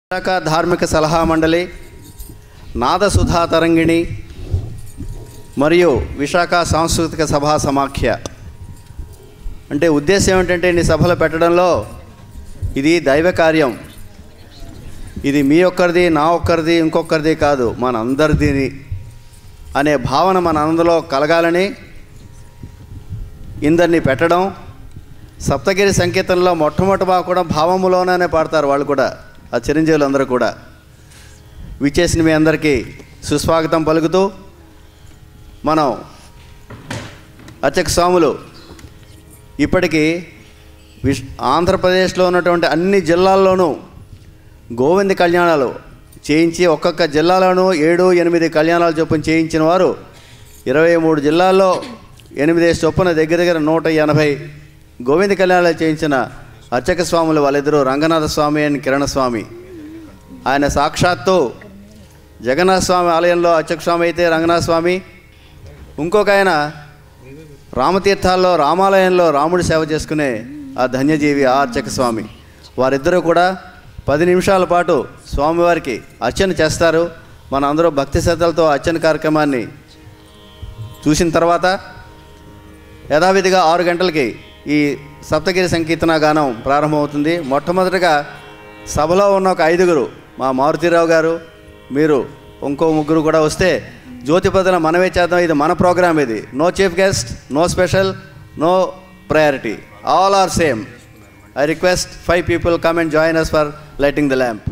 విశాఖ ధార్మిక సలహా మండలి నాదసుధా తరంగిణి మరియు విశాఖ సాంస్కృతిక సభా సమాఖ్య అంటే ఉద్దేశం ఏమిటంటే ఇన్ని సభలు పెట్టడంలో ఇది దైవ కార్యం ఇది మీ ఒక్కరిది నా ఒక్కరిది ఇంకొకరిది కాదు మన అందరిది అనే భావన మన అందరిలో కలగాలని ఇందరిని పెట్టడం సప్తగిరి సంకీర్తనలో మొట్టమొదటి బాగా కూడా భావములోనే పాడతారు వాళ్ళు కూడా ఆ చిరంజీవులు అందరూ కూడా విచ్చేసిన మీ అందరికీ సుస్వాగతం పలుకుతూ మనం అర్చక స్వాములు ఇప్పటికీ విశ్ ఆంధ్రప్రదేశ్లో ఉన్నటువంటి అన్ని జిల్లాల్లోనూ గోవింద కళ్యాణాలు చేయించి ఒక్కొక్క జిల్లాలోనూ ఏడు ఎనిమిది కళ్యాణాలు చొప్పున చేయించిన వారు ఇరవై మూడు జిల్లాల్లో ఎనిమిది చొప్పున దగ్గర దగ్గర నూట ఎనభై గోవింద కళ్యాణాలు చేయించిన అర్చక స్వాములు వాళ్ళిద్దరూ రంగనాథ స్వామి అండ్ కిరణ స్వామి ఆయన సాక్షాత్తు జగన్నాథ స్వామి ఆలయంలో అర్చక స్వామి అయితే రంగనాథ స్వామి ఇంకొక ఆయన రామతీర్థాల్లో రామాలయంలో రాముడి సేవ చేసుకునే ఆ ధన్యజీవి ఆ అర్చక స్వామి వారిద్దరూ కూడా పది నిమిషాల పాటు స్వామివారికి అర్చన చేస్తారు మన అందరూ భక్తి శ్రద్ధలతో అర్చన కార్యక్రమాన్ని చూసిన తర్వాత యథావిధిగా ఆరు గంటలకి ఈ సప్తగిరి సంకీర్తన గానం ప్రారంభమవుతుంది మొట్టమొదటిగా సభలో ఉన్న ఒక ఐదుగురు మా మారుతీరావు గారు మీరు ఇంకో ముగ్గురు కూడా వస్తే జ్యోతిపదన మనమే చేద్దాం ఇది మన ప్రోగ్రామ్ ఇది no chief guest no special no priority all are same I request five people come and join us for lighting the lamp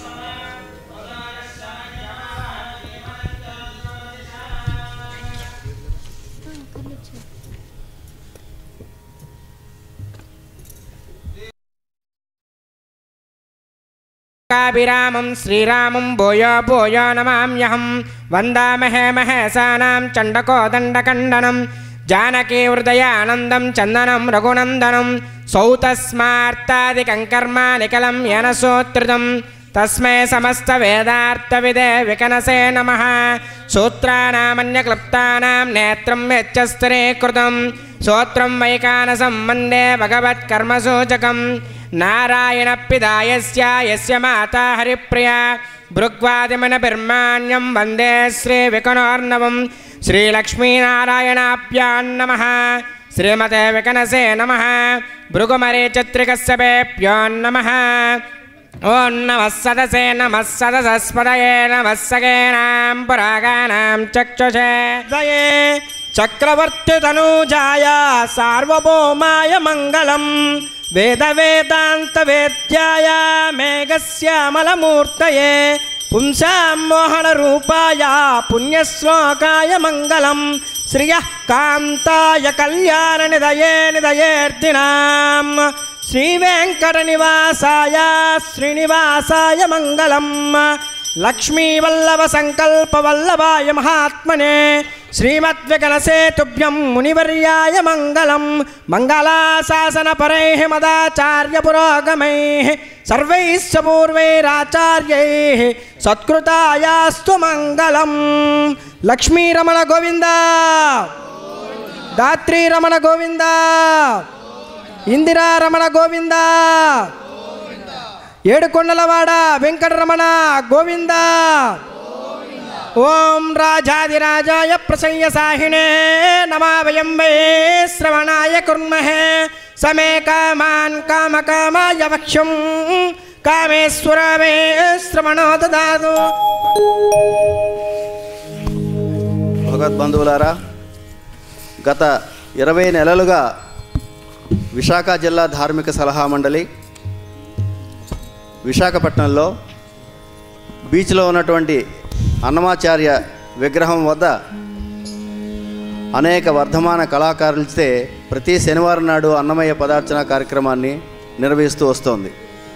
కాభిరామం శ్రీరామం భూయో భూయో నమామ్యహం వందామహే మహేశానాం చండకోదండకండనం జానకీ హృదయానందం చందనం రఘునందనం సౌతస్మార్తాదికం కర్మ నిఖిలం యనసోత్రితం తస్మై సమస్త వేదార్థవిదే వికనసే నమ సూత్రానామన్యక్లుప్తానాం నేత్రం యచ్చస్తరీకృతం శ్రోత్రం వైకానసం వందే భగవత్కర్మసూచకం నారాయణ పిదాయస్య యస్య మాతా హరిప్రియ భృగ్వాదిమన బిర్మాణ్యం వందే శ్రీ వికనోర్ణవం శ్రీలక్ష్మీనారాయణాభ్యాం నమ శ్రీమతే వికనసే నమ భృగుమరీచత్రికస్యభేభ్యో నమ ఓం నమः సదసే నమः సదసస్పదయే నమः సగేనాం పురాగానాం చక్షుషే దయే చక్రవర్తితనూజాయ సార్వభౌమాయ మంగళం వేద వేదాంత వేద్యాయ మేఘశ్యామలమూర్తయే పుంసాం మోహన రూపాయ పుణ్యశ్లోకాయ మంగళం శ్రియ కాంతాయ కళ్యాణ నిదయే నిదయేర్దినాం శ్రీవేంకటనివాసాయ శ్రీనివాసాయ మంగళం లక్ష్మీవల్లభ సంకల్ప వల్లభాయ మహాత్మనే శ్రీమద్వికలసేతుభ్యం మునివర్యాయ మంగళం మంగళాశాసన పరై మదాచార్య పురోగమై సర్వైశ్చ పూర్వైరాచార్యై సత్కృతాయాస్తు మంగళం లక్ష్మీరమణ గోవింద దాత్రీరమణ గోవింద ఇందిరారమణ గోవింద ఏడుకొండలవాడ వెంకటరమణ గోవింద ఓం రాజాదిరాజాయ ప్రసయ్య సాహినే నమా వయం వై శ్రవణాయ కుర్మహే సమే కామాన్ కామకామాయ వక్ష్యం కామేశ్వర మే శ్రవణో దాదు భగవద్బంధువులారా గత ఇరవై నెలలుగా విశాఖ జిల్లా ధార్మిక సలహా మండలి విశాఖపట్నంలో బీచ్లో ఉన్నటువంటి అన్నమాచార్య విగ్రహం వద్ద అనేక వర్ధమాన కళాకారులచే ప్రతి శనివారం నాడు అన్నమయ్య పదార్చన కార్యక్రమాన్ని నిర్వహిస్తూ వస్తోంది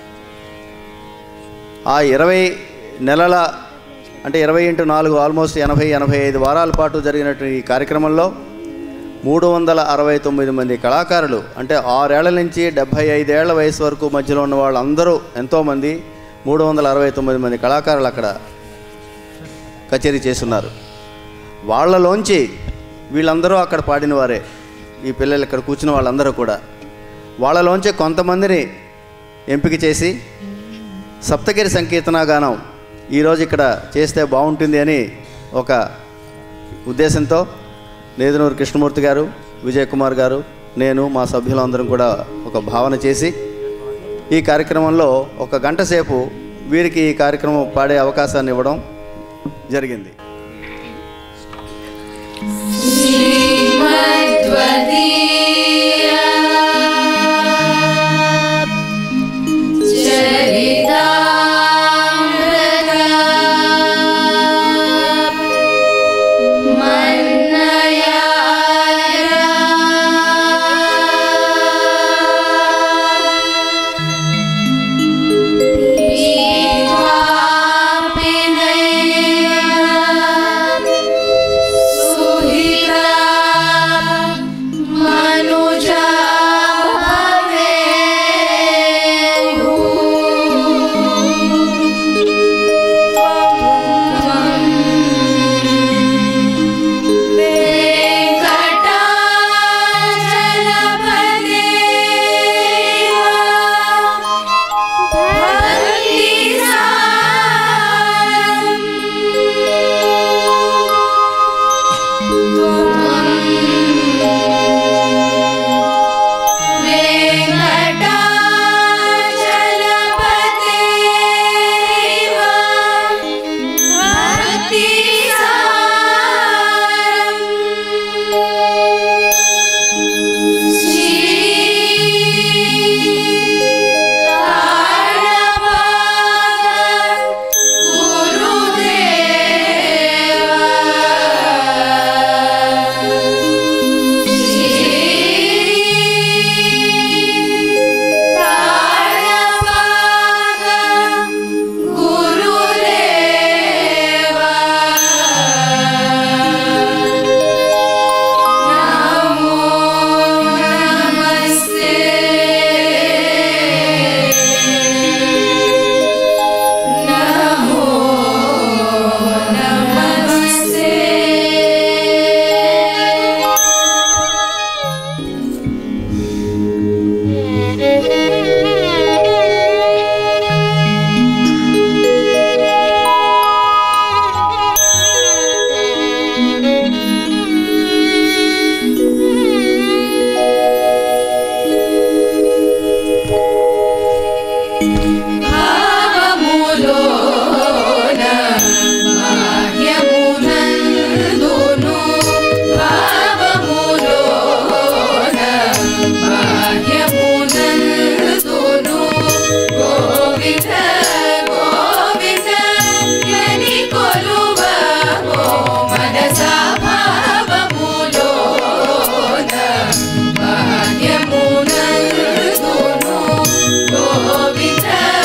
ఆ ఇరవై నెలల అంటే ఇరవై ఇంటూ నాలుగు ఆల్మోస్ట్ ఎనభై ఎనభై ఐదు వారాల పాటు జరిగినటువంటి ఈ కార్యక్రమంలో మూడు వందల అరవై తొమ్మిది మంది కళాకారులు అంటే ఆరేళ్ల నుంచి డెబ్భై ఐదేళ్ల వయసు వరకు మధ్యలో ఉన్న వాళ్ళందరూ ఎంతోమంది మూడు వందల అరవై తొమ్మిది మంది కళాకారులు అక్కడ కచేరీ చేస్తున్నారు వాళ్ళలోంచి వీళ్ళందరూ అక్కడ పాడిన వారే ఈ పిల్లలు ఇక్కడ కూర్చున్న వాళ్ళందరూ కూడా వాళ్ళలోంచి కొంతమందిని ఎంపిక చేసి సప్తగిరి సంకీర్తన గానం ఈరోజు ఇక్కడ చేస్తే బాగుంటుంది అని ఒక ఉద్దేశంతో నేదునూరు కృష్ణమూర్తి గారు విజయ్ కుమార్ గారు నేను మా సభ్యులందరం కూడా ఒక భావన చేసి ఈ కార్యక్రమంలో ఒక గంట సేపు వీరికి ఈ కార్యక్రమం పాడే అవకాశాన్ని ఇవ్వడం జరిగింది मनुजा గోవింద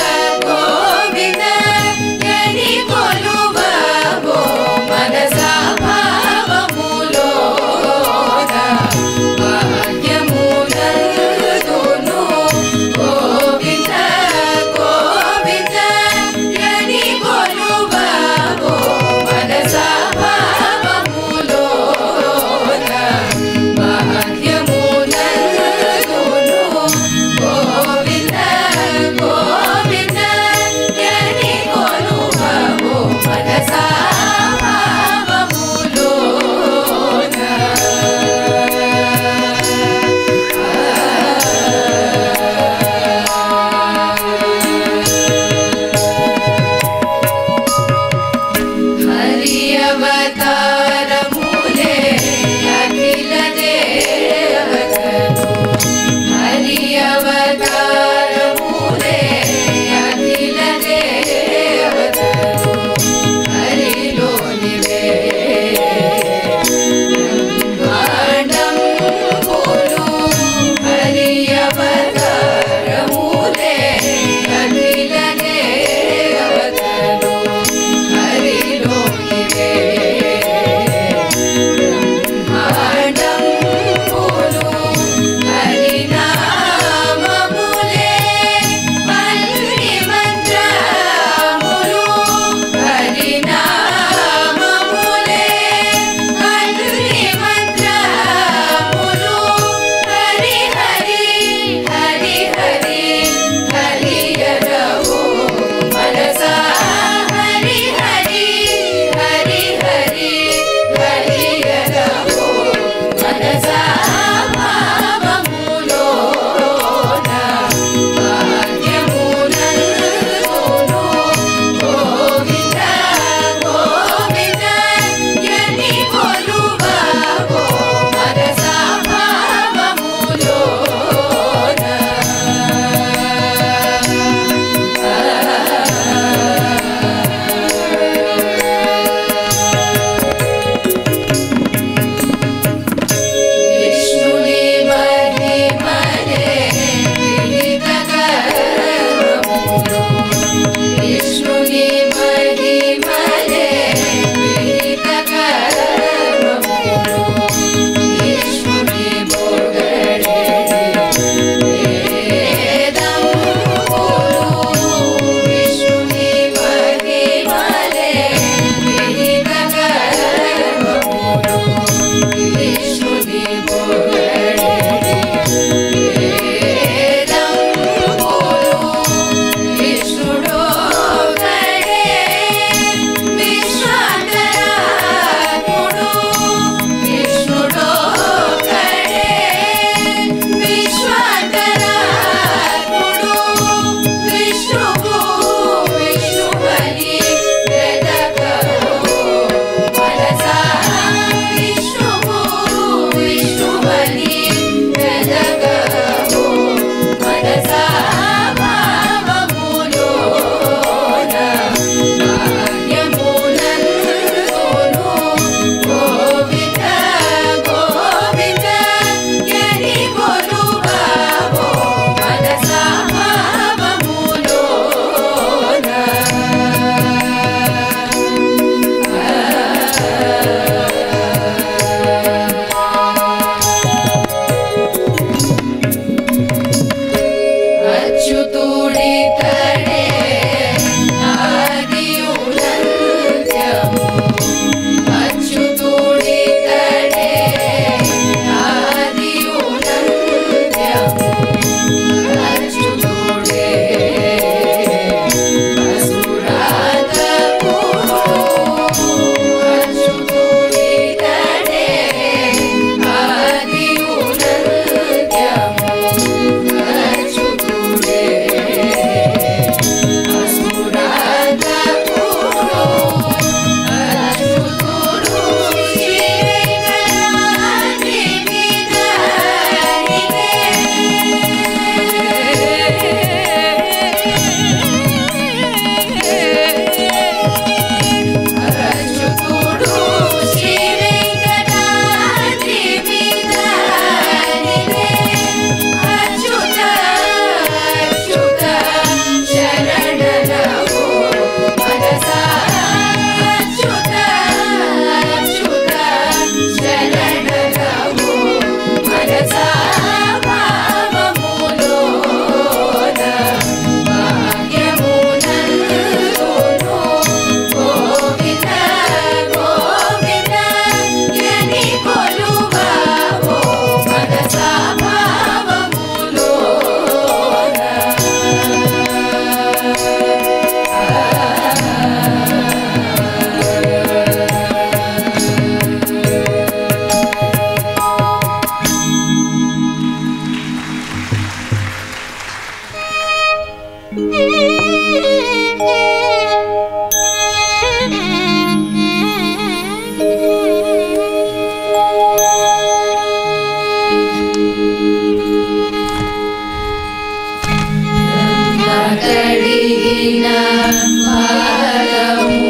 కడిగిన పాదము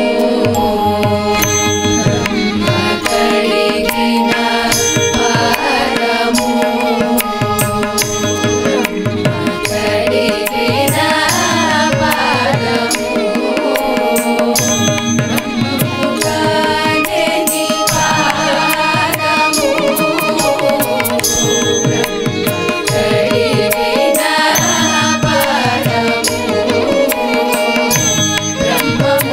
కడిగిన పాదము కడిగిన పాదము కాని పాదము కడిగిన పాదము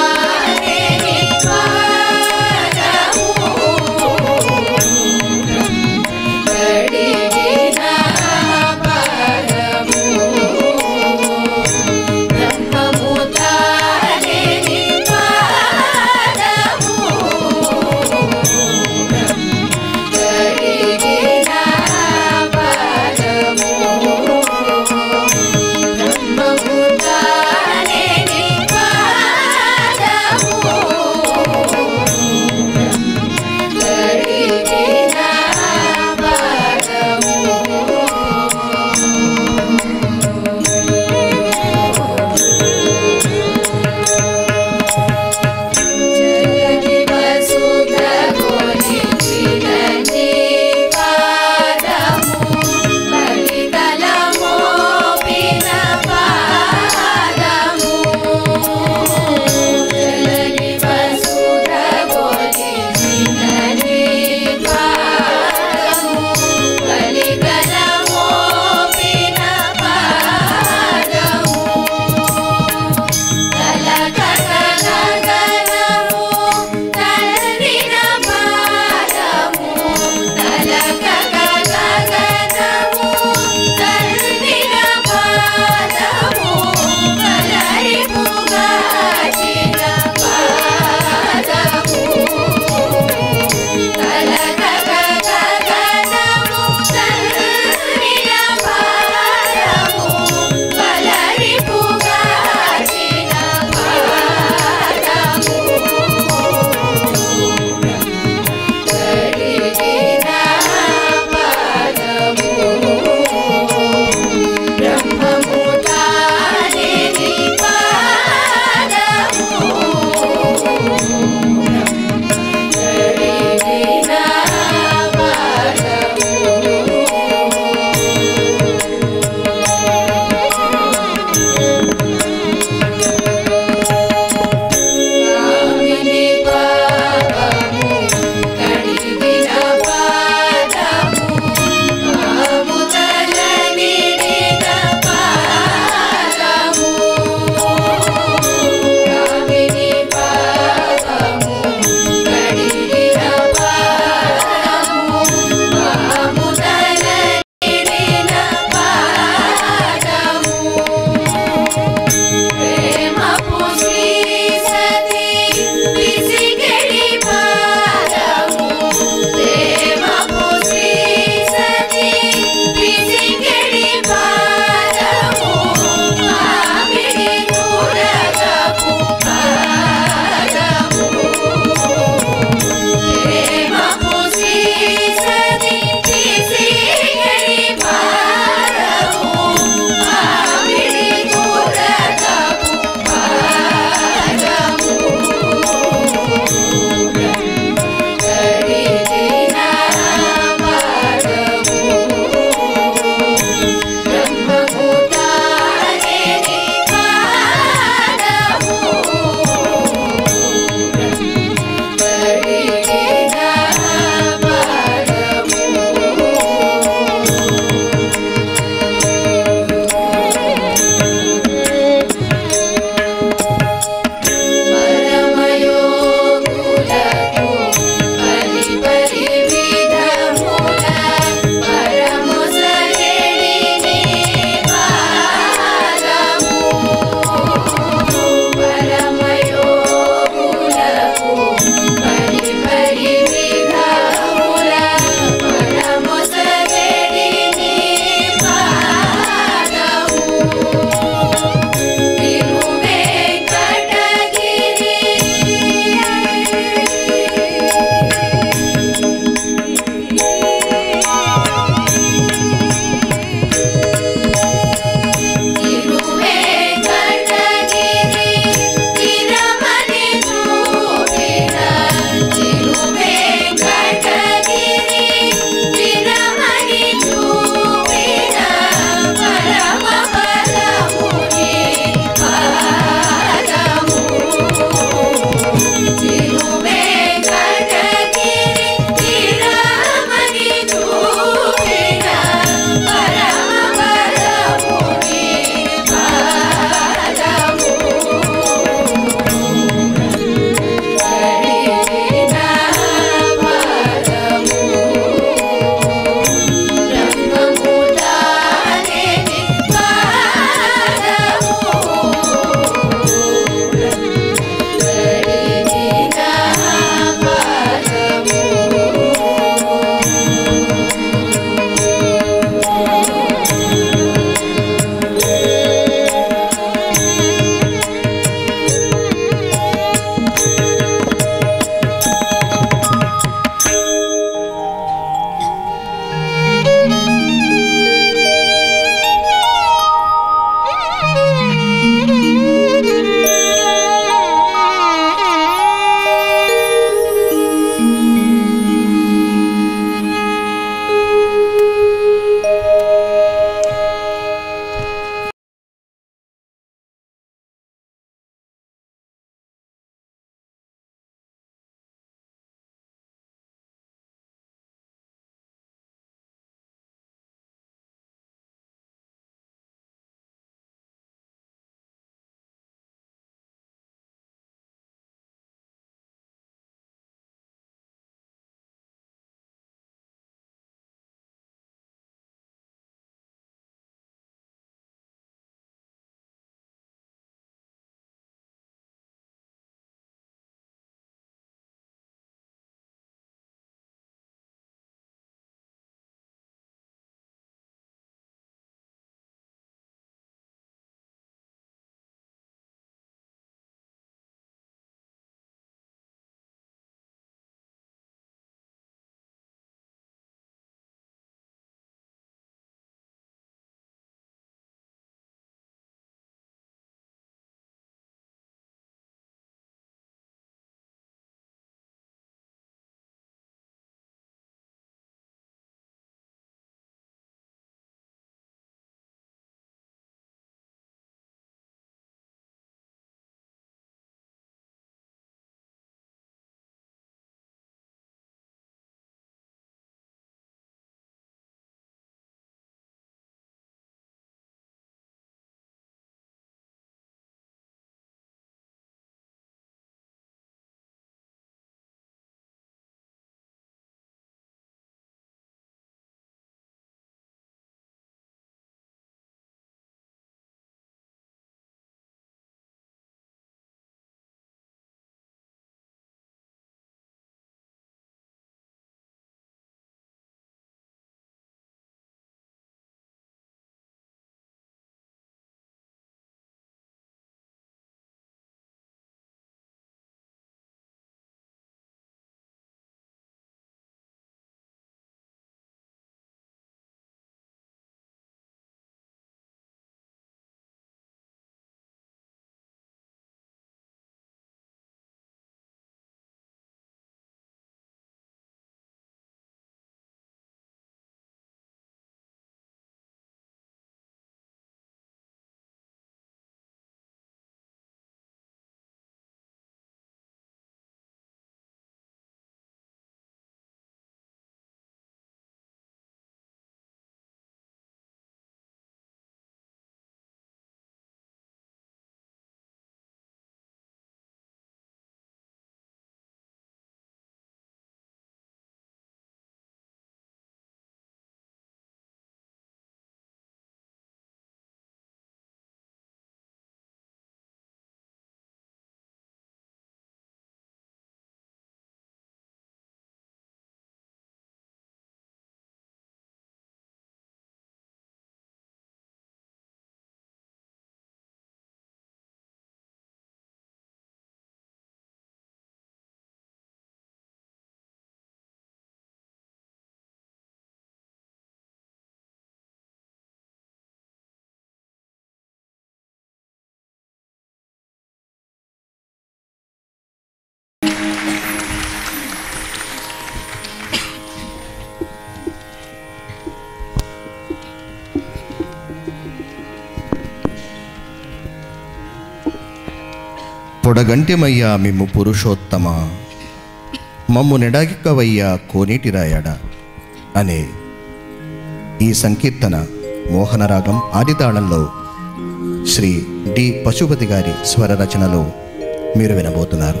పొడగంటిమయ్యా మిమ్ము పురుషోత్తమ మమ్ము నెడగిక్కవయ్యా కోనేటి రాయడ అనే ఈ సంకీర్తన మోహనరాగం ఆదితాళంలో శ్రీ డి పశుపతి గారి స్వర రచనలో మీరు వినబోతున్నారు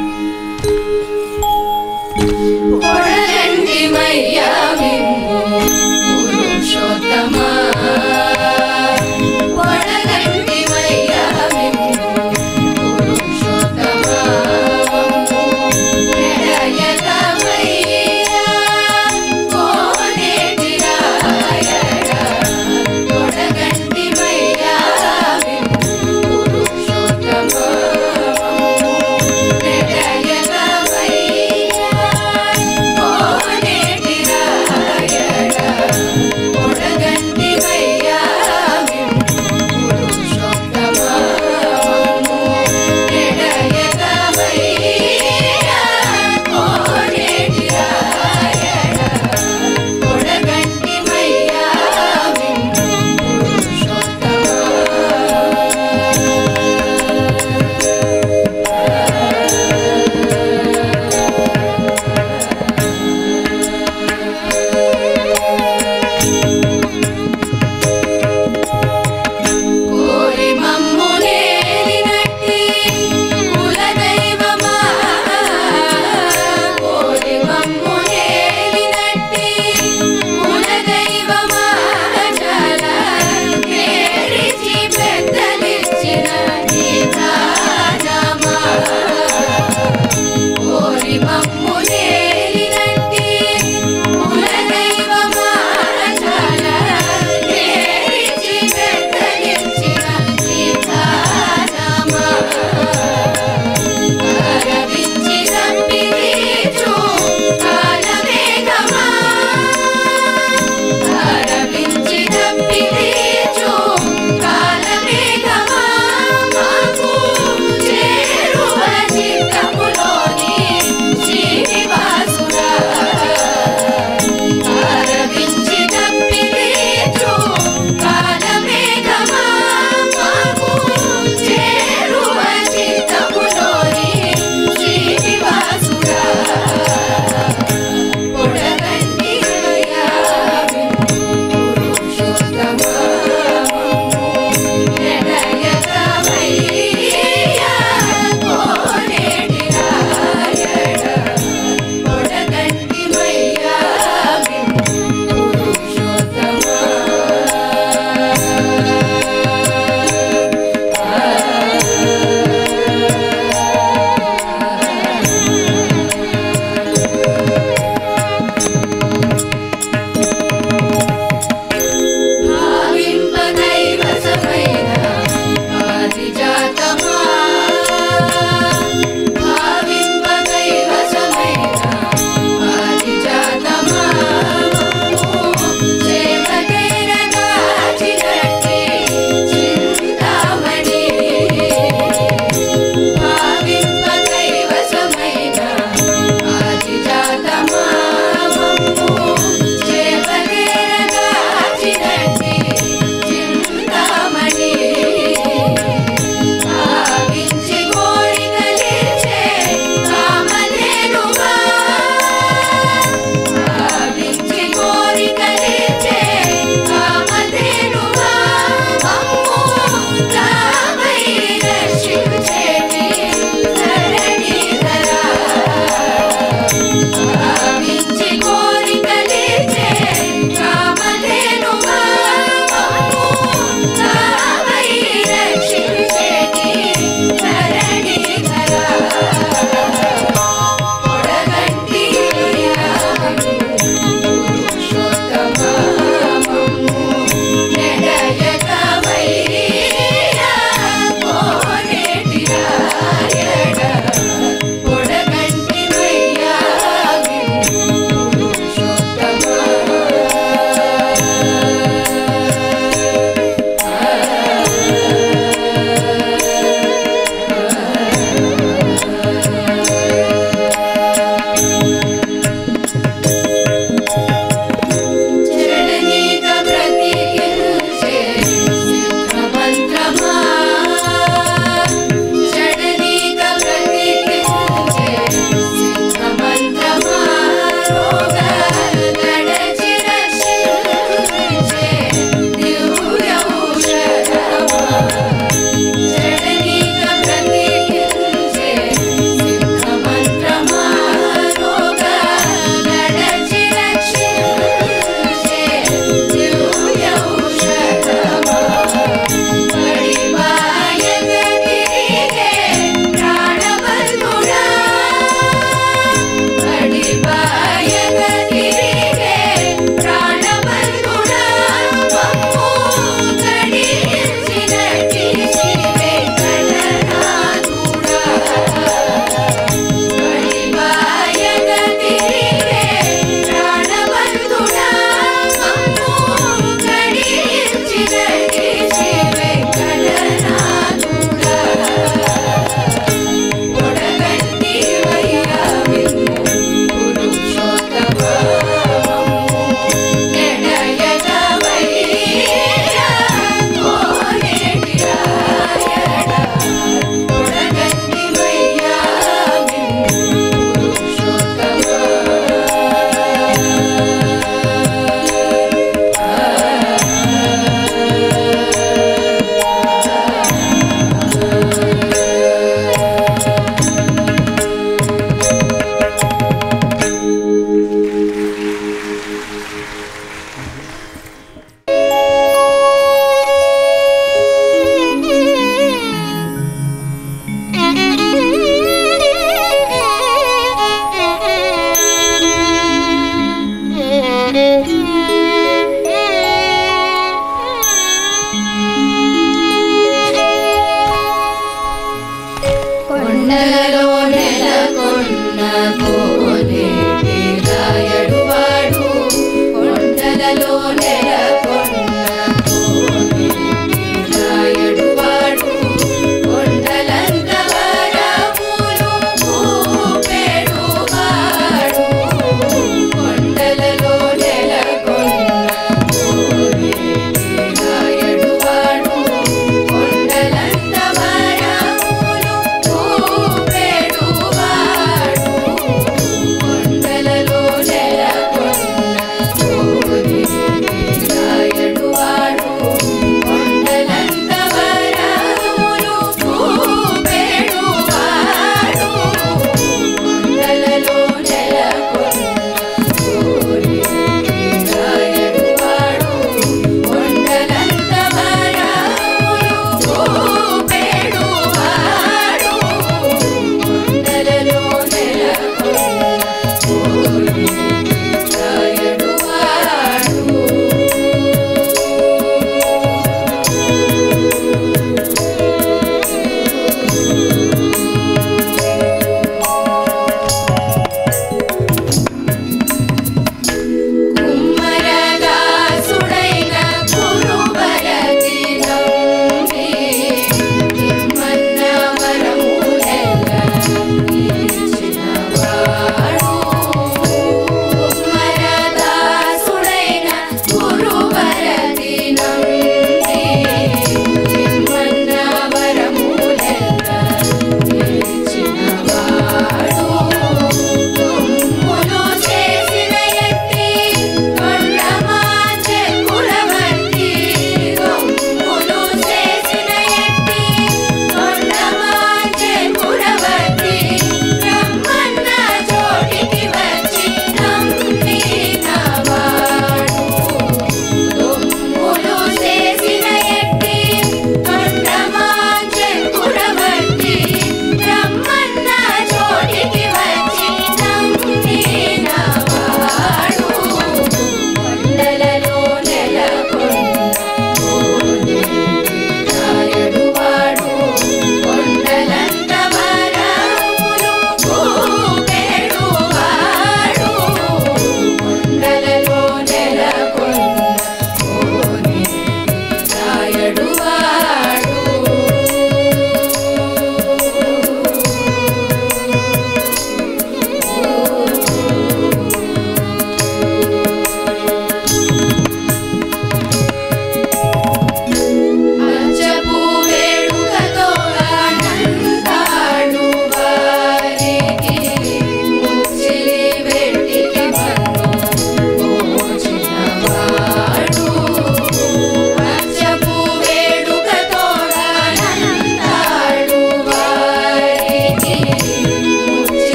పొడగంటి మయ్యా మిమ్ము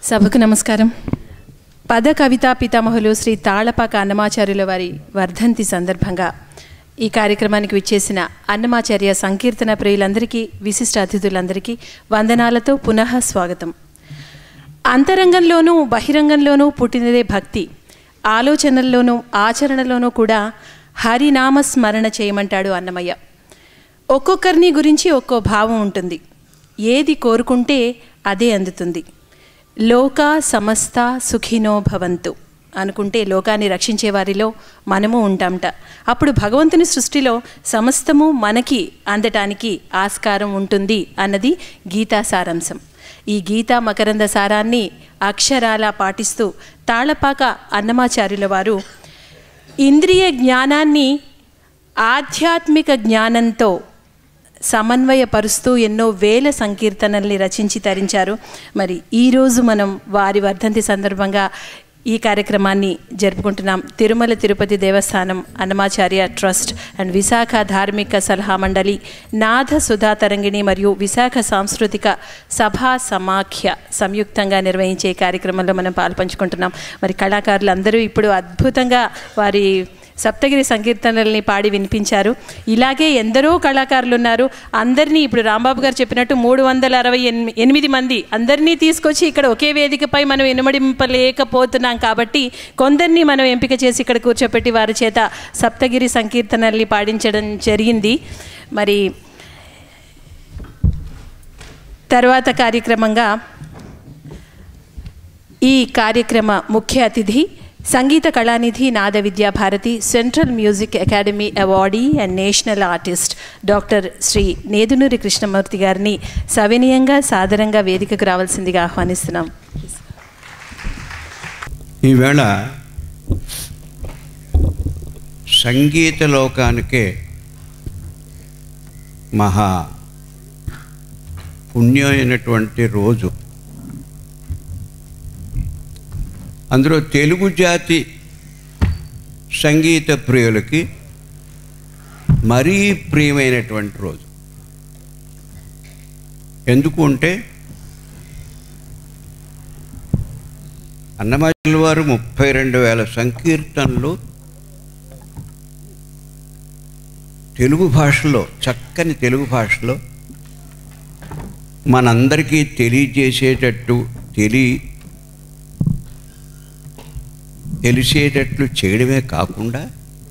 సభకు నమస్కారం పద కవితా పితామహులు శ్రీ తాళపాక అన్నమాచార్యుల వారి వర్ధంతి సందర్భంగా ఈ కార్యక్రమానికి విచ్చేసిన అన్నమాచార్య సంకీర్తన ప్రియులందరికీ విశిష్ట అతిథులందరికీ వందనాలతో పునః స్వాగతం అంతరంగంలోనూ బహిరంగంలోనూ పుట్టినదే భక్తి ఆలోచనల్లోనూ ఆచరణలోనూ కూడా హరినామ స్మరణ చేయమంటాడు అన్నమయ్య ఒక్కొక్కరిని గురించి ఒక్కో భావం ఉంటుంది ఏది కోరుకుంటే అదే అందుతుంది లోక సమస్త సుఖినో భవంతు అనుకుంటే లోకాన్ని రక్షించే వారిలో మనము ఉంటాంట అప్పుడు భగవంతుని సృష్టిలో సమస్తము మనకి అందటానికి ఆస్కారం ఉంటుంది అన్నది గీతా సారాంశం ఈ గీతా మకరంద సారాన్ని అక్షరాల పాటిస్తూ తాళపాక అన్నమాచార్యుల వారు ఇంద్రియ జ్ఞానాన్ని ఆధ్యాత్మిక జ్ఞానంతో సమన్వయపరుస్తూ ఎన్నో వేల సంకీర్తనల్ని రచించి తరించారు మరి ఈరోజు మనం వారి వర్ధంతి సందర్భంగా ఈ కార్యక్రమాన్ని జరుపుకుంటున్నాం తిరుమల తిరుపతి దేవస్థానం అన్నమాచార్య ట్రస్ట్ అండ్ విశాఖ ధార్మిక సలహా మండలి నాథ సుధా తరంగిణి మరియు విశాఖ సాంస్కృతిక సభా సమాఖ్య సంయుక్తంగా నిర్వహించే కార్యక్రమంలో మనం పాల్పంచుకుంటున్నాం మరి కళాకారులు అందరూ ఇప్పుడు అద్భుతంగా వారి సప్తగిరి సంకీర్తనల్ని పాడి వినిపించారు ఇలాగే ఎందరో కళాకారులు ఉన్నారు అందరినీ ఇప్పుడు రాంబాబు గారు చెప్పినట్టు మూడు వందల అరవై ఎనిమి ఎనిమిది మంది అందరినీ తీసుకొచ్చి ఇక్కడ ఒకే వేదికపై మనం ఎనుమడింపలేకపోతున్నాం కాబట్టి కొందరిని మనం ఎంపిక చేసి ఇక్కడ కూర్చోపెట్టి వారి చేత సప్తగిరి సంకీర్తనల్ని పాడించడం జరిగింది మరి తర్వాత కార్యక్రమంగా ఈ కార్యక్రమ ముఖ్య అతిథి సంగీత Kalanidhi Nada Vidya Bharathi central music academy awardee and national artist doctor Shri Nedunuri Krishnamurthy గారిని సవినయంగా సాదరంగా వేదికకు రావాల్సిందిగా ఆహ్వానిస్తున్నాం ఈవేళ సంగీత లోకానికే మహా పుణ్యమైనటువంటి రోజు అందులో తెలుగు జాతి సంగీత ప్రియులకి మరీ ప్రియమైనటువంటి రోజు ఎందుకు అంటే అన్నమాచార్యుల వారు ముప్పై రెండు వేల సంకీర్తనలు తెలుగు భాషలో చక్కని తెలుగు భాషలో మనందరికీ తెలియజేసేటట్టు తెలి తెలిసేటట్లు చేయడమే కాకుండా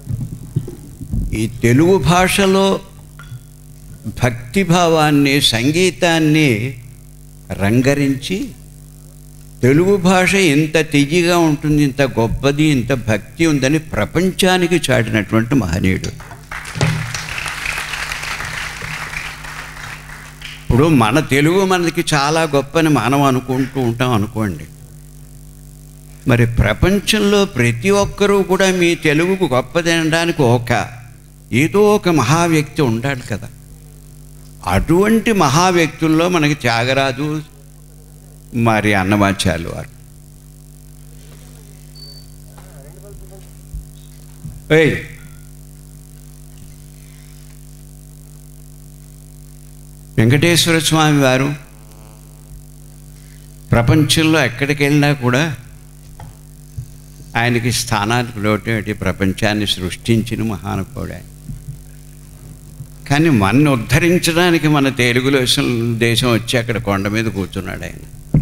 ఈ తెలుగు భాషలో భక్తిభావాన్ని సంగీతాన్ని రంగరించి తెలుగు భాష ఇంత తియ్యగా ఉంటుంది ఇంత గొప్పది ఇంత భక్తి ఉందని ప్రపంచానికి చాటినటువంటి మహనీయుడు ఇప్పుడు మన తెలుగు మనకి చాలా గొప్పని మనం అనుకుంటూ ఉంటాం అనుకోండి మరి ప్రపంచంలో ప్రతి ఒక్కరూ కూడా మీ తెలుగుకు గొప్పదనడానికి ఒక ఏదో ఒక మహా వ్యక్తి ఉంటాడు కదా అటువంటి మహా వ్యక్తుల్లో మనకి త్యాగరాజు మరి అన్నమాచార్యులు వారు ఏయ్ వెంకటేశ్వర స్వామి వారు ప్రపంచంలో ఎక్కడికి వెళ్ళినా కూడా ఆయనకి స్థానానికి లోటు ప్రపంచాన్ని సృష్టించిన మహానుభావుడు ఆయన కానీ మన్ని ఉద్ధరించడానికి మన తెలుగు దేశం దేశం వచ్చి అక్కడ కొండ మీద కూర్చున్నాడు ఆయన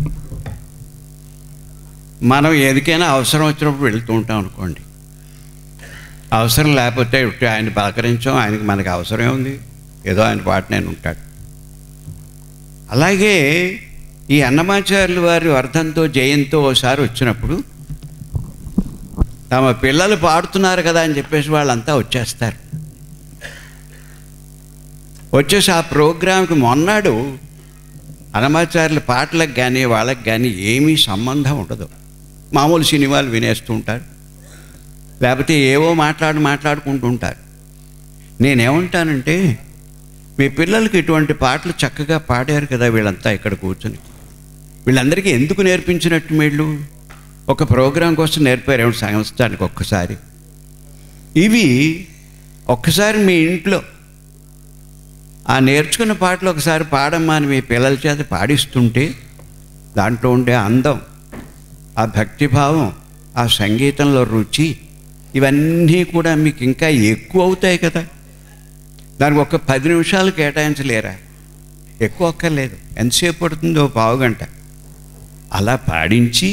మనం ఏదికైనా అవసరం వచ్చినప్పుడు వెళ్తూ ఉంటాం అనుకోండి అవసరం లేకపోతే ఇటు ఆయన పలకరించాం ఆయనకి మనకి అవసరం ఉంది ఏదో ఆయన పాట నేను ఉంటాడు అలాగే ఈ అన్నమాచార్యుల వారి వర్ధంతో జయంతో ఓసారి వచ్చినప్పుడు తమ పిల్లలు పాడుతున్నారు కదా అని చెప్పేసి వాళ్ళంతా వచ్చేస్తారు వచ్చేసి ఆ ప్రోగ్రాంకి మొన్నాడు అనమాచార్యుల పాటలకు కానీ వాళ్ళకి కానీ ఏమీ సంబంధం ఉండదు మామూలు సినిమాలు వినేస్తూ ఉంటారు లేకపోతే ఏవో మాట్లాడి మాట్లాడుకుంటూ ఉంటారు నేనేమంటానంటే మీ పిల్లలకి ఇటువంటి పాటలు చక్కగా పాడారు కదా వీళ్ళంతా ఇక్కడ కూర్చొని వీళ్ళందరికీ ఎందుకు నేర్పించినట్టు వీళ్ళు ఒక ప్రోగ్రాం కోసం నేర్పారు సంవత్సరానికి ఒక్కసారి ఇవి ఒక్కసారి మీ ఇంట్లో ఆ నేర్చుకున్న పాటలు ఒకసారి పాడమ్మా అని మీ పిల్లల చేత పాడిస్తుంటే దాంట్లో ఉండే అందం ఆ భక్తిభావం ఆ సంగీతంలో రుచి ఇవన్నీ కూడా మీకు ఇంకా ఎక్కువ అవుతాయి కదా దానికి ఒక పది నిమిషాలు కేటాయించలేరా ఎక్కువ అక్కర్లేదు ఎంతసేపు పడుతుందో పావు గంట అలా పాడించి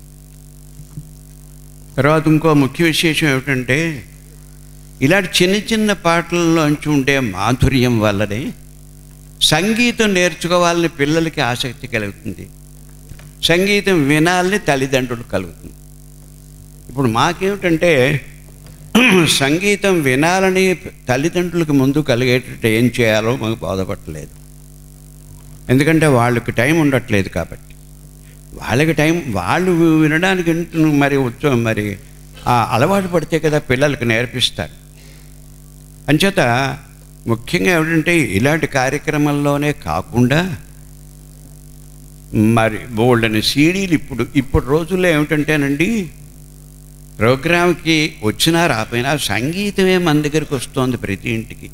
తర్వాత ఇంకో ముఖ్య విశేషం ఏమిటంటే ఇలాంటి చిన్న చిన్న పాటల్లోంచి ఉండే మాధుర్యం వల్లనే సంగీతం నేర్చుకోవాలని పిల్లలకి ఆసక్తి కలుగుతుంది సంగీతం వినాలని తల్లిదండ్రులు కలుగుతుంది ఇప్పుడు మాకేమిటంటే సంగీతం వినాలని తల్లిదండ్రులకు ముందు కలిగేటట్టు ఏం చేయాలో మాకు బోధపట్టలేదు ఎందుకంటే వాళ్ళకి టైం ఉండట్లేదు కాబట్టి వాళ్ళకి టైం వాళ్ళు వినడానికి ఇంటు- మరి ఉత్సవం మరి ఆ అలవాటు పడితే కదా పిల్లలకు నేర్పిస్తారు అంచేత ముఖ్యంగా ఏమిటంటే ఇలాంటి కార్యక్రమాల్లోనే కాకుండా మరి బోల్డని సీడీలు ఇప్పుడు ఇప్పుడు రోజుల్లో ఏమిటంటేనండి ప్రోగ్రామ్కి వచ్చినా రాపోయినా సంగీతమే మన దగ్గరికి వస్తుంది ప్రతి ఇంటికి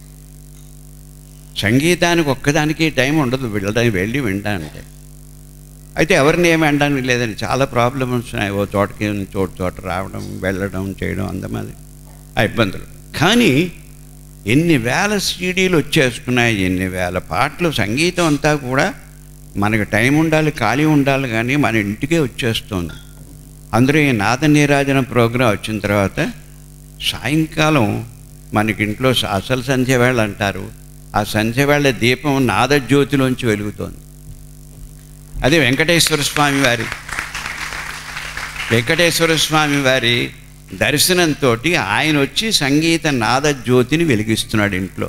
సంగీతానికి ఒక్కదానికి టైం ఉండదు వెళ్ళడానికి వెళ్ళి వినడానికి అయితే ఎవరిని ఏమి అనడానికి లేదని చాలా ప్రాబ్లమ్స్ ఉన్నాయి ఓ చోటకి చోటు చోట రావడం వెళ్ళడం చేయడం అందమది ఆ ఇబ్బందులు కానీ ఎన్ని వేల సీడీలు వచ్చేస్తున్నాయి ఎన్ని వేల పాటలు సంగీతం అంతా కూడా మనకి టైం ఉండాలి ఖాళీ ఉండాలి కానీ మన ఇంటికే వచ్చేస్తుంది అందరూ ఈ నాద నీరాజన ప్రోగ్రాం వచ్చిన తర్వాత సాయంకాలం మనకి ఇంట్లో అసలు సంధ్య వేళ అంటారు ఆ సంధ్య వేళ దీపం నాదజ్యోతిలోంచి వెలుగుతోంది అది వెంకటేశ్వర స్వామి వారి వెంకటేశ్వర స్వామి వారి దర్శనంతో ఆయన వచ్చి సంగీత నాదజ్యోతిని వెలిగిస్తున్నాడు ఇంట్లో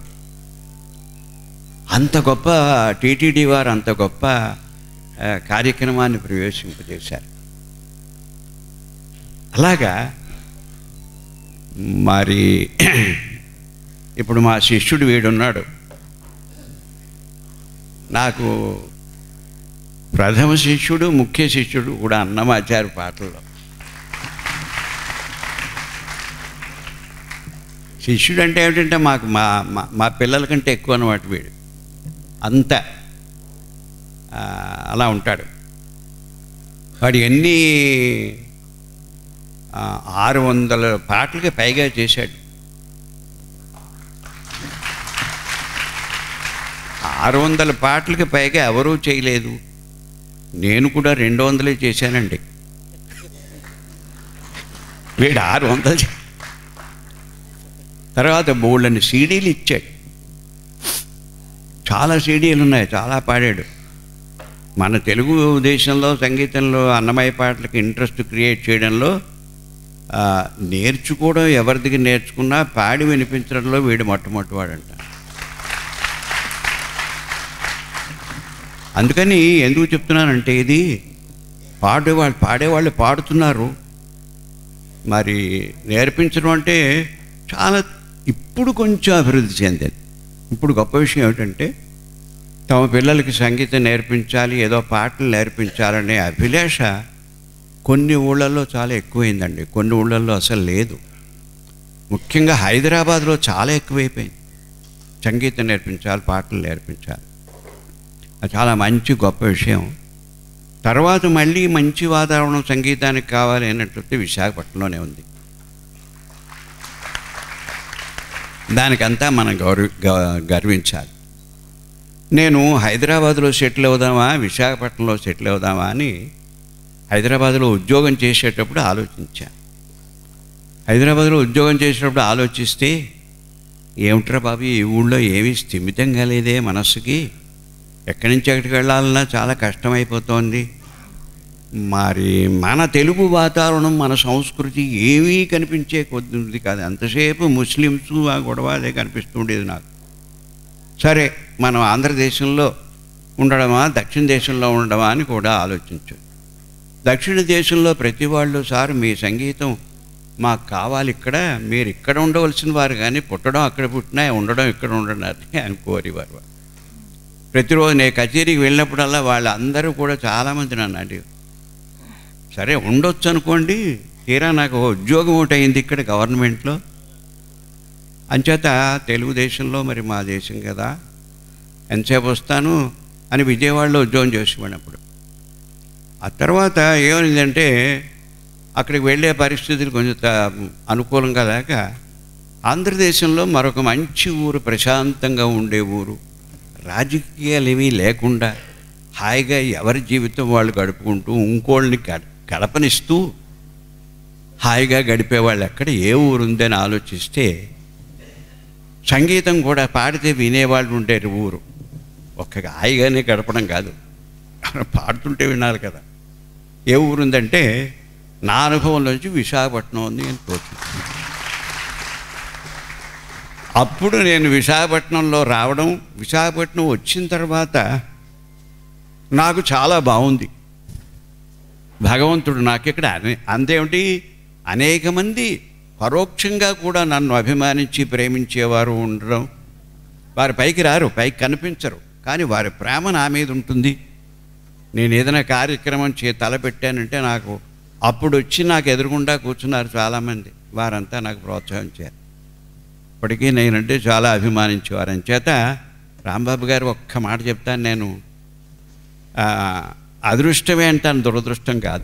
అంత గొప్ప టీటీడీ వారు అంత గొప్ప ఆ, కార్యక్రమాన్ని ప్రవేశింపజేశారు అలాగా మరి ఇప్పుడు మా శిష్యుడు వీడున్నాడు నాకు ప్రథమ శిష్యుడు ముఖ్య శిష్యుడు కూడా అన్నమాచారు పాటల్లో శిష్యుడు అంటే ఏమిటంటే మాకు మా మా మా పిల్లల కంటే ఎక్కువ అన్నమాట వీడు అంత ఆ, అలా ఉంటాడు వాడు ఎన్ని ఆ, ఆరు వందల పాటలకి పైగా చేశాడు ఆరు వందల పాటలకి పైగా ఎవరూ చేయలేదు నేను కూడా రెండు వందలే చేశానండి వీడు ఆరు వందలు చే- తర్వాత బోళ్ళని సీడీలు ఇచ్చాడు చాలా సీడీలు ఉన్నాయి చాలా పాడాడు మన తెలుగు దేశంలో సంగీతంలో అన్నమయ్య పాటలకి ఇంట్రెస్ట్ క్రియేట్ చేయడంలో ఆ, నేర్చుకోవడం ఎవరిదికి నేర్చుకున్నా పాడి వినిపించడంలో వీడు మొట్టమొదటివాడంట అందుకని ఎందుకు చెప్తున్నానంటే ఇది పాడేవాళ్ళు పాడేవాళ్ళు పాడుతున్నారు మరి నేర్పించడం అంటే చాలా ఇప్పుడు కొంచెం అభివృద్ధి చెందింది ఇప్పుడు గొప్ప విషయం ఏమిటంటే తమ పిల్లలకి సంగీతం నేర్పించాలి ఏదో పాటలు నేర్పించాలనే అభిలాష కొన్ని ఊళ్ళల్లో చాలా ఎక్కువైందండి కొన్ని ఊళ్ళల్లో అసలు లేదు ముఖ్యంగా హైదరాబాద్లో చాలా ఎక్కువైపోయింది సంగీతం నేర్పించాలి పాటలు నేర్పించాలి అది చాలా మంచి గొప్ప విషయం తర్వాత మళ్ళీ మంచి వాతావరణం సంగీతానికి కావాలి అన్నట్లయితే విశాఖపట్నంలోనే ఉంది దానికంతా మనం గౌరవ గ- గర్వించాలి నేను హైదరాబాద్లో సెటిల్ అవుదామా విశాఖపట్నంలో సెటిల్ అవుదామా అని హైదరాబాద్లో ఉద్యోగం చేసేటప్పుడు ఆలోచించాను హైదరాబాద్లో ఉద్యోగం చేసేటప్పుడు ఆలోచిస్తే ఏమిట్రా బాబు ఈ ఊళ్ళో ఏమీ స్థిమితంగా లేదే మనస్సుకి ఎక్కడి నుంచి ఎక్కడికి వెళ్ళాలన్నా చాలా కష్టమైపోతోంది మరి మన తెలుగు వాతావరణం మన సంస్కృతి ఏమీ కనిపించే కొద్ది కాదు అంతసేపు ముస్లిమ్స్ ఆ గొడవ అదే కనిపిస్తుండేది నాకు సరే మనం ఆంధ్రదేశంలో ఉండడమా దక్షిణ దేశంలో ఉండడమా అని కూడా ఆలోచించు దక్షిణ దేశంలో ప్రతి వాళ్ళు సార్ మీ సంగీతం మాకు కావాలి ఇక్కడ మీరు ఇక్కడ ఉండవలసిన వారు కానీ పుట్టడం అక్కడ పుట్టినా ఉండడం ఇక్కడ ఉండడం అని కోరేవారు ప్రతిరోజు నేను కచేరీకి వెళ్ళినప్పుడల్లా వాళ్ళందరూ కూడా చాలామంది నన్ను అడిగారు సరే ఉండొచ్చు అనుకోండి తీరా నాకు ఓ ఉద్యోగం ఒకటి అయింది ఇక్కడ గవర్నమెంట్లో అంచేత తెలుగుదేశంలో మరి మా దేశం కదా ఎంతసేపు వస్తాను అని విజయవాడలో ఉద్యోగం చేసేవాడినప్పుడు ఆ తర్వాత ఏమైందంటే అక్కడికి వెళ్ళే పరిస్థితులు కొంచెం త- అనుకూలంగా లేక ఆంధ్రదేశంలో మరొక మంచి ఊరు ప్రశాంతంగా ఉండే ఊరు రాజకీయాలు ఏమీ లేకుండా హాయిగా ఎవరి జీవితం వాళ్ళు గడుపుకుంటూ ఇంకోళ్ళని గడ గడపనిస్తూ హాయిగా గడిపేవాళ్ళు ఎక్కడ ఏ ఊరు ఉందని ఆలోచిస్తే సంగీతం కూడా పాడితే వినేవాళ్ళు ఉండేది ఊరు ఒక్క హాయిగానే గడపడం కాదు పాడుతుంటే వినాలి కదా ఏ ఊరు ఉందంటే నా అనుభవంలోంచి విశాఖపట్నం ఉంది అని తోచింది అప్పుడు నేను విశాఖపట్నంలో రావడం విశాఖపట్నం వచ్చిన తర్వాత నాకు చాలా బాగుంది భగవంతుడు నాకు ఇక్కడ అనే అంతేమిటి అనేక మంది పరోక్షంగా కూడా నన్ను అభిమానించి ప్రేమించేవారు ఉండడం వారి పైకి రారు పైకి కనిపించరు కానీ వారి ప్రేమ నా మీద ఉంటుంది నేను ఏదైనా కార్యక్రమం చే తలపెట్టానంటే నాకు అప్పుడు వచ్చి నాకు ఎదురుగుండా కూర్చున్నారు చాలామంది వారంతా నాకు ప్రోత్సహించారు ఇప్పటికీ నేనంటే చాలా అభిమానించేవారు చేత రాంబాబు గారు ఒక్క మాట చెప్తాను నేను ఆ, అదృష్టమే అంటాను దురదృష్టం కాదు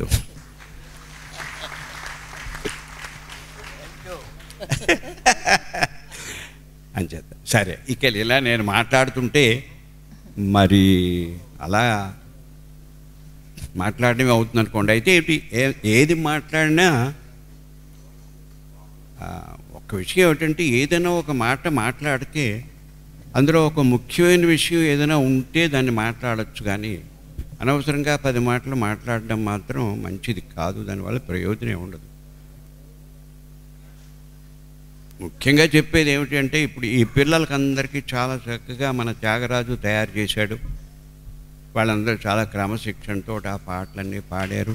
అంచేత సరే ఇక ఇలా నేను మాట్లాడుతుంటే మరి అలా మాట్లాడడమే అవుతుంది అనుకోండి అయితే ఏంటి ఏ- ఏది మాట్లాడినా ఆ, ఒక్క విషయం ఏమిటంటే ఏదైనా ఒక మాట మాట్లాడితే అందులో ఒక ముఖ్యమైన విషయం ఏదైనా ఉంటే దాన్ని మాట్లాడచ్చు కానీ అనవసరంగా పది మాటలు మాట్లాడడం మాత్రం మంచిది కాదు దానివల్ల ప్రయోజనం ఉండదు ముఖ్యంగా చెప్పేది ఏమిటి అంటే ఇప్పుడు ఈ పిల్లలకందరికీ చాలా చక్కగా మన త్యాగరాజు తయారు చేశాడు వాళ్ళందరూ చాలా క్రమశిక్షణతో ఆ పాటలన్నీ పాడారు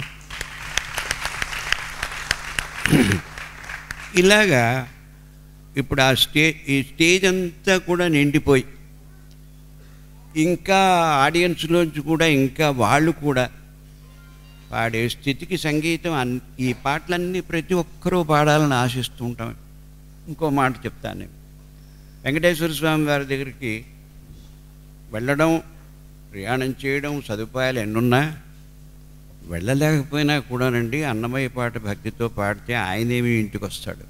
ఇలాగా ఇప్పుడు ఆ స్టే ఈ స్టేజ్ అంతా కూడా నిండిపోయి ఇంకా ఆడియన్స్లోంచి కూడా ఇంకా వాళ్ళు కూడా పాడే స్థితికి సంగీతం అన్ ఈ పాటలన్నీ ప్రతి ఒక్కరూ పాడాలని ఆశిస్తూ ఉంటాం ఇంకో మాట చెప్తాను నేను వెంకటేశ్వర స్వామి వారి దగ్గరికి వెళ్ళడం ప్రయాణం చేయడం సదుపాయాలు ఎన్నున్నా వెళ్ళలేకపోయినా కూడానండి అన్నమయ్య పాట భక్తితో పాడితే ఆయనేమి ఇంటికి వస్తాడు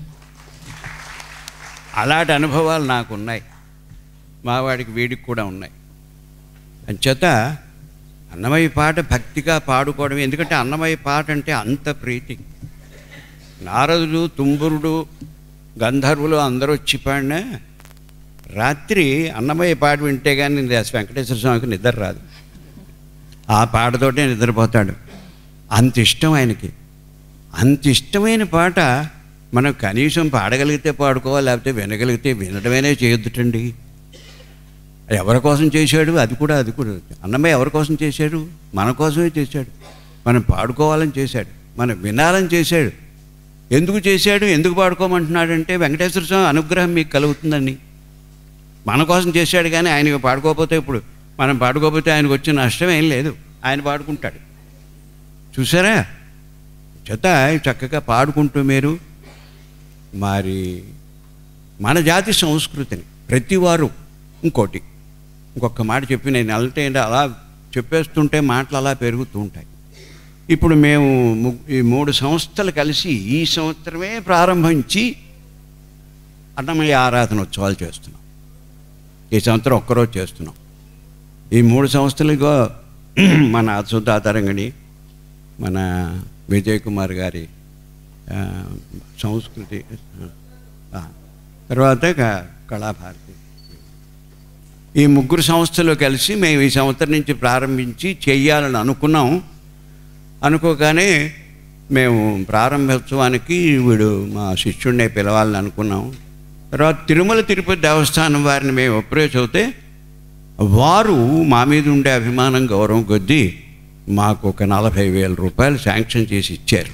అలాంటి అనుభవాలు నాకు ఉన్నాయి మా వాడికి వీడికి కూడా ఉన్నాయి అంచేత అన్నమయ్య పాట భక్తిగా పాడుకోవడం ఎందుకంటే అన్నమయ్య పాట అంటే అంత ప్రీతి నారదుడు తుంబురుడు గంధర్వులు అందరూ వచ్చి పాడినా రాత్రి అన్నమయ్య పాట వింటే కానీ వెంకటేశ్వర స్వామికి నిద్ర రాదు ఆ పాటతోటే నిద్రపోతాడు అంత ఇష్టం ఆయనకి అంత ఇష్టమైన పాట మనం కనీసం పాడగలిగితే పాడుకోవాలి లేకపోతే వినగలిగితే వినడమేనే చేయొద్దుటండి ఎవరి కోసం చేశాడు అది కూడా అది కూడా అన్నమయ్య ఎవరి కోసం చేశాడు మన కోసమే చేశాడు మనం పాడుకోవాలని చేశాడు మనం వినాలని చేశాడు ఎందుకు చేశాడు ఎందుకు పాడుకోమంటున్నాడంటే వెంకటేశ్వర స్వామి అనుగ్రహం మీకు కలుగుతుందని మన కోసం చేశాడు కానీ ఆయనకి పాడుకోకపోతే ఇప్పుడు మనం పాడుకోకపోతే ఆయనకు వచ్చిన నష్టం ఏం లేదు ఆయన పాడుకుంటాడు చూసారా చేత చక్కగా పాడుకుంటూ మీరు మరి మన జాతి సంస్కృతిని ప్రతివారు ఇంకోటి ఇంకొక మాట చెప్పి నేను వెళ్తే అలా చెప్పేస్తుంటే మాటలు అలా పెరుగుతూ ఉంటాయి ఇప్పుడు మేము ము- ఈ మూడు సంస్థలు కలిసి ఈ సంవత్సరమే ప్రారంభించి అన్నమయ్య ఆరాధన ఉత్సవాలు చేస్తున్నాం ఈ సంవత్సరం ఒక్కరోజు చేస్తున్నాం ఈ మూడు సంస్థలుగా మన అచ్యుతాతరంగణి మన విజయ్ కుమార్ గారి ఆ, సంస్కృతి ఆ, తర్వాత క- కళాభారతి ఈ ముగ్గురు సంస్థలు కలిసి మేము ఈ సంవత్సరం నుంచి ప్రారంభించి చెయ్యాలని అనుకున్నాం అనుకోగానే మేము ప్రారంభోత్సవానికి వీడు మా శిష్యుడినే పిలవాలని అనుకున్నాం తర్వాత తిరుమల తిరుపతి దేవస్థానం వారిని మేము అప్రోచ్ అవుతే వారు మా మీద ఉండే అభిమానం గౌరవం కొద్దీ మాకు ఒక నలభై వేల రూపాయలు శాంక్షన్ చేసి ఇచ్చారు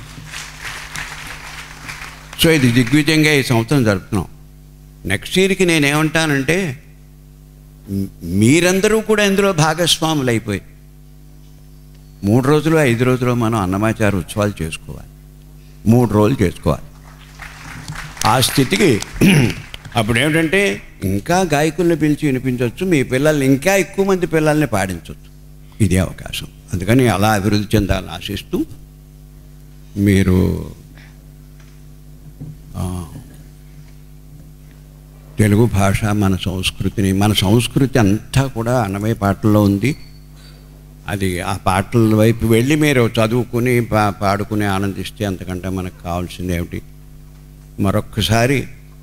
సో ఇది దిగ్విజయంగా ఈ సంవత్సరం జరుపుతున్నాం నెక్స్ట్ ఇయర్కి నేనేమంటానంటే మ్- మీరందరూ కూడా ఇందులో భాగస్వాములు అయిపోయి మూడు రోజులు ఐదు రోజులు మనం అన్నమాచార ఉత్సవాలు చేసుకోవాలి మూడు రోజులు చేసుకోవాలి ఆ స్థితికి అప్పుడు ఏమిటంటే ఇంకా గాయకుల్ని పిలిచి వినిపించవచ్చు మీ పిల్లల్ని ఇంకా ఎక్కువ మంది పిల్లల్ని పాడించవచ్చు ఇదే అవకాశం అందుకని అలా అభివృద్ధి చెందాలని ఆశిస్తూ మీరు ఆ, తెలుగు భాష మన సంస్కృతిని మన సంస్కృతి అంతా కూడా అన్నమయ్య పాటల్లో ఉంది అది ఆ పాటల వైపు వెళ్ళి మీరు చదువుకుని పా పాడుకుని ఆనందిస్తే అంతకంటే మనకు కావాల్సింది ఏమిటి మరొక్కసారి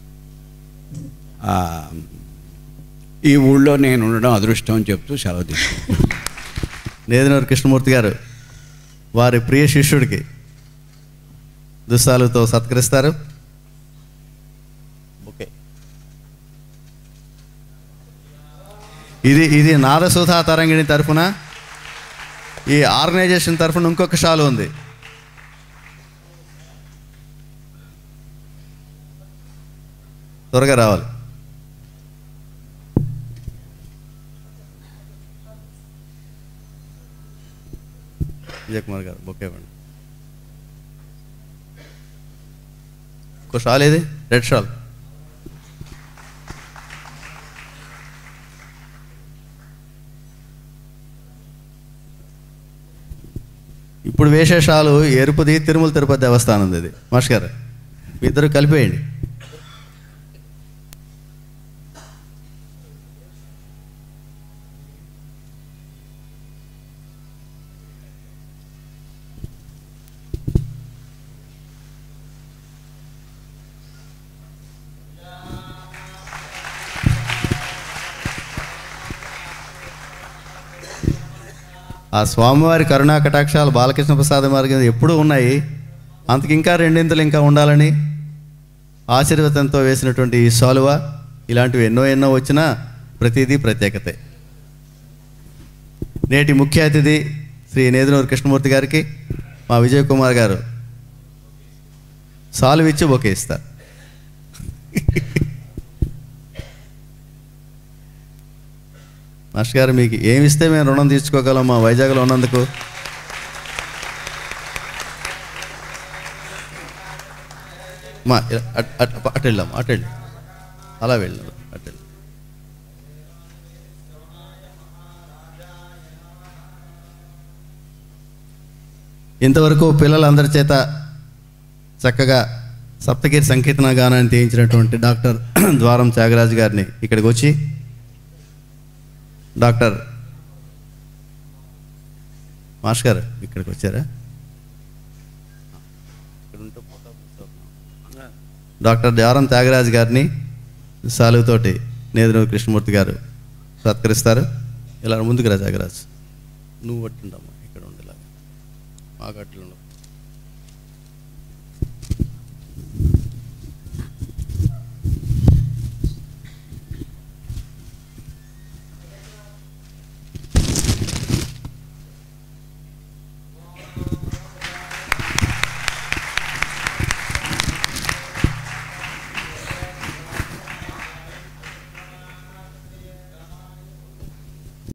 ఆ, ఈ ఊళ్ళో నేను ఉండడం అదృష్టం అని చెప్తూ సెలవు తీసుకుంటాను నేదనూరు కృష్ణమూర్తి గారు వారి ప్రియ శిష్యుడికి దుస్సాలతో సత్కరిస్తారు ఓకే ఇది ఇది నాదసుధా తరంగిణి తరఫున ఈ ఆర్గనైజేషన్ తరఫున ఇంకొక షాలు ఉంది త్వరగా రావాలి విజయ్ కుమార్ గారు బొకే ఇవ్వండి ఇంకో షాల్ ఏది రెడ్ షాల్ ఇప్పుడు వేసే షాలు ఎరుపుది తిరుమల తిరుపతి దేవస్థానం ఇది మాష్ గారు మీ ఇద్దరు కలిపేయండి ఆ స్వామివారి కరుణా కటాక్షాలు బాలకృష్ణ ప్రసాద్ మార్గం ఎప్పుడూ ఉన్నాయి అంతకు ఇంకా రెండింతలు ఇంకా ఉండాలని ఆశీర్వదంతో వేసినటువంటి ఈ సాలువ ఇలాంటివి ఎన్నో ఎన్నో వచ్చినా ప్రతిదీ ప్రత్యేకతే నేటి ముఖ్య అతిథి శ్రీ నేదునూరు కృష్ణమూర్తి గారికి మా విజయ్ కుమార్ గారు సాల్వ్ ఇచ్చి బొకే ఇస్తారు మాస్టర్ గారు మీకు ఏమి ఇస్తే మేము రుణం తీర్చుకోగలం మా వైజాగ్లో ఉన్నందుకు మా ఇలా అట్- అట్- అటు వెళ్దాం అటు వెళ్ళి అలా వెళ్ళాం అటు వెళ్ళి ఇంతవరకు పిల్లలందరి చేత చక్కగా సప్తగిరి సంకీర్తన గానాన్ని తీయించినటువంటి డాక్టర్ ద్వారం త్యాగరాజు గారిని ఇక్కడికి వచ్చి డాక్టర్ మాష్ గారు ఇక్కడికి వచ్చారా డాక్టర్ ద్వారం త్యాగరాజు గారిని సాలుతోటి నేదునూరు కృష్ణమూర్తి గారు సత్కరిస్తారు ఇలా ముందుకు రా త్యాగరాజు నువ్వు పట్టుండమ్మా ఇక్కడ ఉండేలాగా మాకు అట్లా ఉండదు